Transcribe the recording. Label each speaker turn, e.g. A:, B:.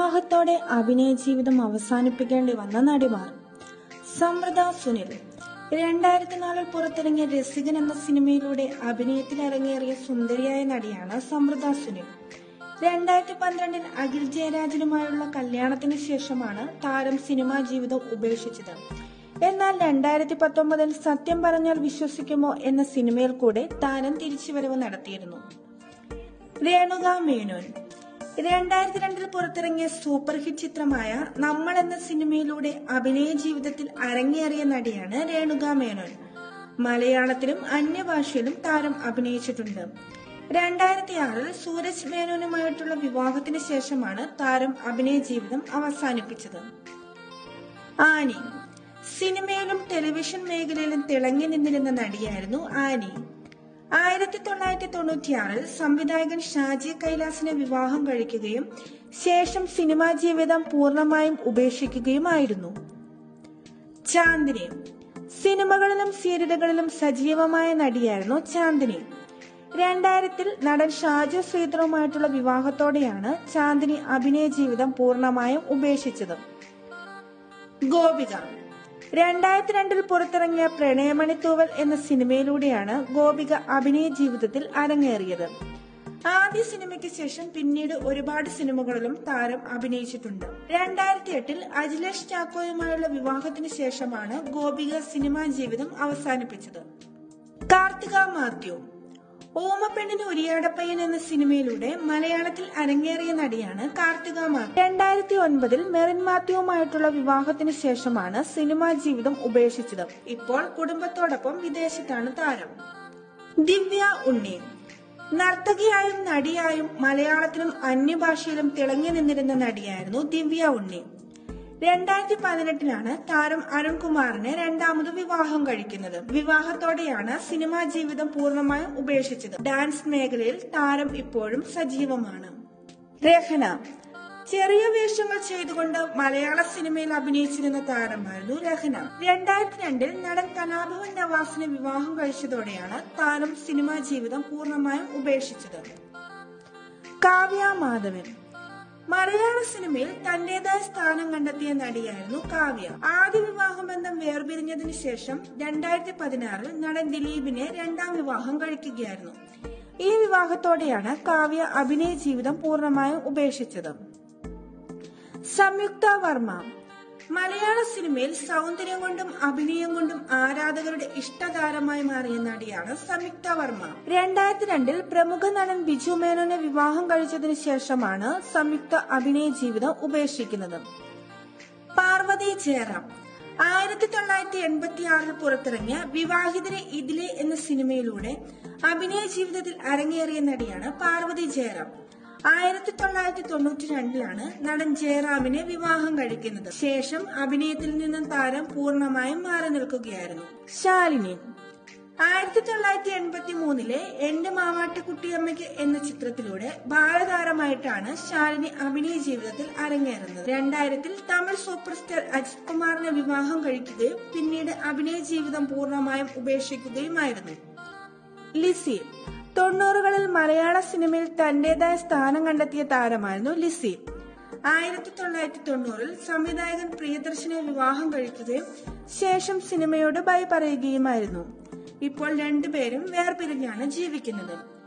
A: വിവാഹത്തോടെ അഭിനയ ജീവിതം അവസാനിപ്പിക്കേണ്ടി വന്ന നടിമാർ സമൃദ്ധ സുനിൽ രണ്ടായിരത്തി നാലിൽ പുറത്തിറങ്ങിയ രസികൻ എന്ന സിനിമയിലൂടെ അഭിനയത്തിൽ അരങ്ങേറിയ സുന്ദരിയായ നടിയാണ് സമൃദ്ധ സുനിൽ രണ്ടായിരത്തി പന്ത്രണ്ടിൽ അഖിൽ ജയരാജനുമായുള്ള കല്യാണത്തിന് ശേഷമാണ് താരം സിനിമാ ജീവിതം ഉപേക്ഷിച്ചത് എന്നാൽ രണ്ടായിരത്തി പത്തൊമ്പതിൽ സത്യം പറഞ്ഞാൽ വിശ്വസിക്കുമോ എന്ന സിനിമയിൽ കൂടെ താരം തിരിച്ചുവരവ് നടത്തിയിരുന്നു രേണുക മേനോൻ രണ്ടായിരത്തി രണ്ടിൽ പുറത്തിറങ്ങിയ സൂപ്പർ ഹിറ്റ് ചിത്രമായ നമ്മൾ എന്ന സിനിമയിലൂടെ അഭിനയ ജീവിതത്തിൽ അരങ്ങേറിയ നടിയാണ് രേണുക മേനോൻ മലയാളത്തിലും അന്യഭാഷയിലും താരം അഭിനയിച്ചിട്ടുണ്ട് രണ്ടായിരത്തി ആറിൽ സൂരജ് മേനോനുമായിട്ടുള്ള വിവാഹത്തിന് ശേഷമാണ് താരം അഭിനയ ജീവിതം അവസാനിപ്പിച്ചത് ആനി സിനിമയിലും ടെലിവിഷൻ മേഖലയിലും തിളങ്ങി നിന്നിരുന്ന നടിയായിരുന്നു ആനി ആയിരത്തി തൊള്ളായിരത്തി തൊണ്ണൂറ്റിയാറിൽ സംവിധായകൻ ഷാജി കൈലാസിനെ വിവാഹം കഴിക്കുകയും ശേഷം സിനിമാ ജീവിതം പൂർണ്ണമായും ഉപേക്ഷിക്കുകയുമായിരുന്നു ചാന്ദിനി സിനിമകളിലും സീരിയലുകളിലും സജീവമായ നടിയായിരുന്നു ചാന്ദിനി രണ്ടായിരത്തിൽ നടൻ ഷാജു ശ്രീധറുമായിട്ടുള്ള വിവാഹത്തോടെയാണ് ചാന്ദിനി അഭിനയ ജീവിതം പൂർണ്ണമായും ഉപേക്ഷിച്ചത് ഗോപിക രണ്ടായിരത്തി രണ്ടിൽ പുറത്തിറങ്ങിയ പ്രണയമണിത്തൂവൽ എന്ന സിനിമയിലൂടെയാണ് ഗോപിക അഭിനയ ജീവിതത്തിൽ അരങ്ങേറിയത് ആദ്യ സിനിമയ്ക്ക് ശേഷം പിന്നീട് ഒരുപാട് സിനിമകളിലും താരം അഭിനയിച്ചിട്ടുണ്ട് രണ്ടായിരത്തി എട്ടിൽ അജിലേഷ് ചാക്കോയുമായുള്ള വിവാഹത്തിന് ശേഷമാണ് ഗോപിക സിനിമാ ജീവിതം അവസാനിപ്പിച്ചത് കാർത്തിക മാത്യു ഓമപ്പെണ്ണിന് ഉരിയാടപ്പയ്യൻ എന്ന സിനിമയിലൂടെ മലയാളത്തിൽ അരങ്ങേറിയ നടിയാണ് കാർത്തിക മാത്യു രണ്ടായിരത്തി ഒൻപതിൽ മെറിൻ മാത്യുവുമായിട്ടുള്ള വിവാഹത്തിന് ശേഷമാണ് സിനിമാ ജീവിതം ഉപേക്ഷിച്ചത് ഇപ്പോൾ കുടുംബത്തോടൊപ്പം വിദേശത്താണ് താരം ദിവ്യ ഉണ്ണി നർത്തകിയായും നടിയായും മലയാളത്തിലും അന്യഭാഷയിലും തിളങ്ങി നിന്നിരുന്ന നടിയായിരുന്നു ദിവ്യ ഉണ്ണി രണ്ടായിരത്തി പതിനെട്ടിലാണ് താരം അരുൺകുമാറിനെ രണ്ടാമത് വിവാഹം കഴിക്കുന്നത് വിവാഹത്തോടെയാണ് സിനിമാ ജീവിതം പൂർണ്ണമായും ഉപേക്ഷിച്ചത് ഡാൻസ് മേഖലയിൽ താരം ഇപ്പോഴും സജീവമാണ് രഹന ചെറിയ വേഷങ്ങൾ ചെയ്തുകൊണ്ട് മലയാള സിനിമയിൽ അഭിനയിച്ചിരുന്ന താരമായിരുന്നു രഹന രണ്ടായിരത്തി രണ്ടിൽ നടൻ കലാഭവൻ നവാസിനെ വിവാഹം കഴിച്ചതോടെയാണ് താരം സിനിമാ ജീവിതം പൂർണ്ണമായും ഉപേക്ഷിച്ചത് കാവ്യ മാധവൻ മലയാള സിനിമയിൽ തന്റേതായ സ്ഥാനം കണ്ടെത്തിയ നടിയായിരുന്നു കാവ്യ ആദ്യ വിവാഹ ബന്ധം വേർപിരിഞ്ഞതിനു ശേഷം രണ്ടായിരത്തി പതിനാറിൽ നടൻ ദിലീപിനെ രണ്ടാം വിവാഹം കഴിക്കുകയായിരുന്നു ഈ വിവാഹത്തോടെയാണ് കാവ്യ അഭിനയ ജീവിതം പൂർണ്ണമായും ഉപേക്ഷിച്ചത് സംയുക്ത വർമ്മ മലയാള സിനിമയിൽ സൗന്ദര്യം കൊണ്ടും അഭിനയം കൊണ്ടും ആരാധകരുടെ ഇഷ്ടതാരമായി മാറിയ നടിയാണ് സംയുക്ത വർമ്മ രണ്ടായിരത്തി രണ്ടിൽ പ്രമുഖ നടൻ ബിജു മേനോനെ വിവാഹം കഴിച്ചതിനു ശേഷമാണ് സംയുക്ത അഭിനയ ജീവിതം ഉപേക്ഷിക്കുന്നത് പാർവതി ജയറാം ആയിരത്തി തൊള്ളായിരത്തി എൺപത്തി ആറിൽ പുറത്തിറങ്ങിയ വിവാഹിതരെ ഇതിലെ എന്ന സിനിമയിലൂടെ അഭിനയ ജീവിതത്തിൽ അരങ്ങേറിയ നടിയാണ് പാർവതി ജയറാം ആയിരത്തി തൊള്ളായിരത്തി തൊണ്ണൂറ്റി രണ്ടിലാണ് നടൻ ജയറാമിനെ വിവാഹം കഴിക്കുന്നത് ശേഷം അഭിനയത്തിൽ നിന്നും താരം പൂർണ്ണമായും മാറി നിൽക്കുകയായിരുന്നു ശാലിനി ആയിരത്തി തൊള്ളായിരത്തി എൺപത്തി മൂന്നിലെ എന്റെ മാമാട്ടുകുട്ടിയമ്മയ്ക്ക് എന്ന ചിത്രത്തിലൂടെ ബാലതാരമായിട്ടാണ് ശാലിനി അഭിനയ ജീവിതത്തിൽ അരങ്ങേറുന്നത് രണ്ടായിരത്തിൽ തമിഴ് സൂപ്പർ സ്റ്റാർ അജിത് കുമാറിനെ വിവാഹം കഴിക്കുകയും പിന്നീട് അഭിനയ ജീവിതം പൂർണ്ണമായും ഉപേക്ഷിക്കുകയുമായിരുന്നു ലിസി തൊണ്ണൂറുകളിൽ മലയാള സിനിമയിൽ തന്റേതായ സ്ഥാനം കണ്ടെത്തിയ താരമായിരുന്നു ലിസി ആയിരത്തി തൊള്ളായിരത്തി തൊണ്ണൂറിൽ സംവിധായകൻ പ്രിയദർശനെ വിവാഹം കഴിക്കുകയും ശേഷം സിനിമയോട് ബൈ പറയുകയുമായിരുന്നു ഇപ്പോൾ രണ്ടുപേരും വേർപിരിഞ്ഞാണ് ജീവിക്കുന്നത്